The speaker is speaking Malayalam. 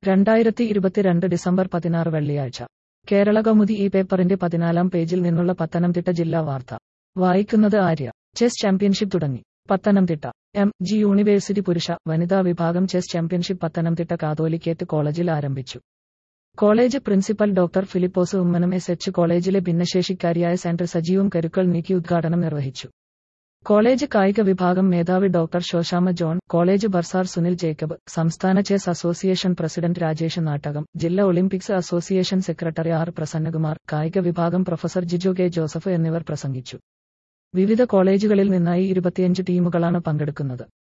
രണ്ടായിരത്തി ഇരുപത്തിരണ്ട് ഡിസംബർ പതിനാറ് വെള്ളിയാഴ്ച കേരള കൗമുദി ഈ പേപ്പറിന്റെ പതിനാലാം പേജിൽ നിന്നുള്ള പത്തനംതിട്ട ജില്ലാ വാർത്ത വായിക്കുന്നത് ആര്യ ചെസ് ചാമ്പ്യൻഷിപ്പ് തുടങ്ങി പത്തനംതിട്ട എം ജി യൂണിവേഴ്സിറ്റി പുരുഷ വനിതാ വിഭാഗം ചെസ് ചാമ്പ്യൻഷിപ്പ് പത്തനംതിട്ട കാതോലിക്കേറ്റ് കോളേജിൽ ആരംഭിച്ചു college principal doctor Philipose Ummanam S H കോളേജിലെ ഭിന്നശേഷിക്കാരിയായ സെന്റർ സജീവം കരുക്കൾ നീക്കി ഉദ്ഘാടനം നിർവഹിച്ചു കോളേജ് കായിക വിഭാഗം മേധാവി doctor Shoshamma John college bursar Sunil Jacob സംസ്ഥാന chess association president Rajesh Nattakam ജില്ലാ olympics association secretary R Prasannakumar കായിക വിഭാഗം പ്രൊഫസർ ജിജോ കെ ജോസഫ് എന്നിവർ പ്രസംഗിച്ചു വിവിധ കോളേജുകളിൽ നിന്നായി ഇരുപത്തിയഞ്ച് ടീമുകളാണ് പങ്കെടുക്കുന്നത്